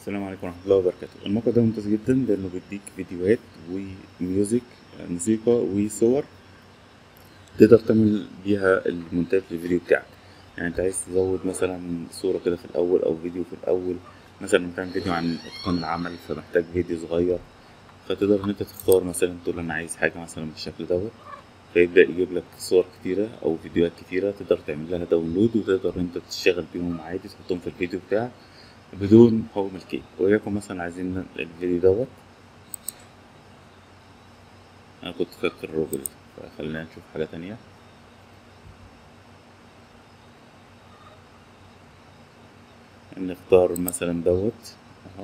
السلام عليكم ورحمة الله وبركاته الموقع ده ممتاز جدا لأنه بيديك فيديوهات وميوزك موسيقى وصور تقدر تعمل بيها المونتاج للفيديو بتاعك يعني انت عايز تزود مثلا صورة كده في الأول أو فيديو في الأول مثلا بتعمل فيديو عن إتقان العمل فمحتاج فيديو صغير فتقدر إن أنت تختار مثلا تقول أنا عايز حاجة مثلا بالشكل دوت فيبدأ يجيب لك صور كتيرة أو فيديوهات كتيرة تقدر تعمل لها داونلود وتقدر إن أنت تشتغل بيهم عادي تحطهم في الفيديو بتاعك بدون حقوق ملكية وليكن مثلا عايزين الفيديو دوت أنا كنت فاكر الراجل فخلينا نشوف حاجة تانية نختار مثلا دوت اهو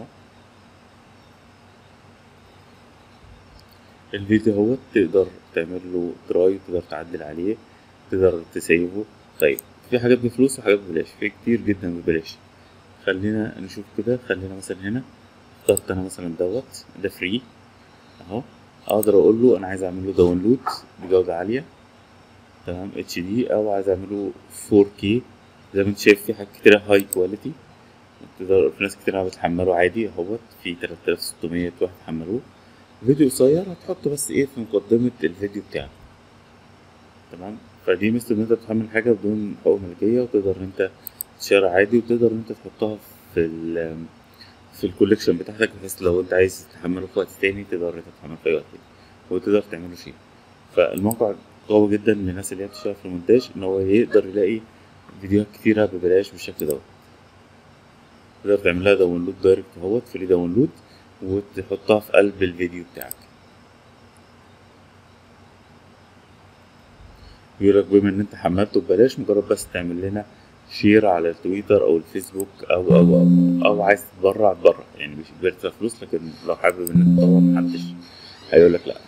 الفيديو اهوت تقدر تعمل له درايف تقدر تعدل عليه تقدر تسيبه طيب في حاجات بفلوس وحاجات ببلاش في كتير جدا ببلاش خلينا نشوف كده خلينا مثلا هنا اخترت انا مثلا دوت ده فري اهو اقدر اقول له انا عايز اعمل له داونلود بجوده عاليه تمام اتش دي او عايز اعمله 4K زي ما انت شايف في حاجات كتير هاي كواليتي تقدر في ناس كتير بتحمله عادي اهوت في 3600 واحد حملوه فيديو قصير هتحطه بس ايه في مقدمة الفيديو بتاعك تمام فدي مثل ان انت بتحمل حاجة بدون حقوق ملكية وتقدر ان انت تشير عادي وتقدر ان انت تحطها في ال في الكوليكشن بتاعتك بحيث لو انت عايز تحمله في وقت تاني تقدر انت تحمله في اي وقت تاني وتقدر تعمله شيء فالموقع قوي جدا للناس اللي هي بتشتغل في المونتاج ان هو يقدر يلاقي فيديوهات كتيرة ببلاش بالشكل دوت تقدر تعملها داونلود دايركت اهوت فري داونلود وتحطها في قلب الفيديو بتاعك بيقولك بما ان انت حملته ببلاش مجرد بس تعمل لنا شير على التويتر او الفيسبوك او او او, أو عايز تتبرع تبرع يعني مش بيدفع فلوس لكن لو حابب ان انت تطور محدش هيقولك لا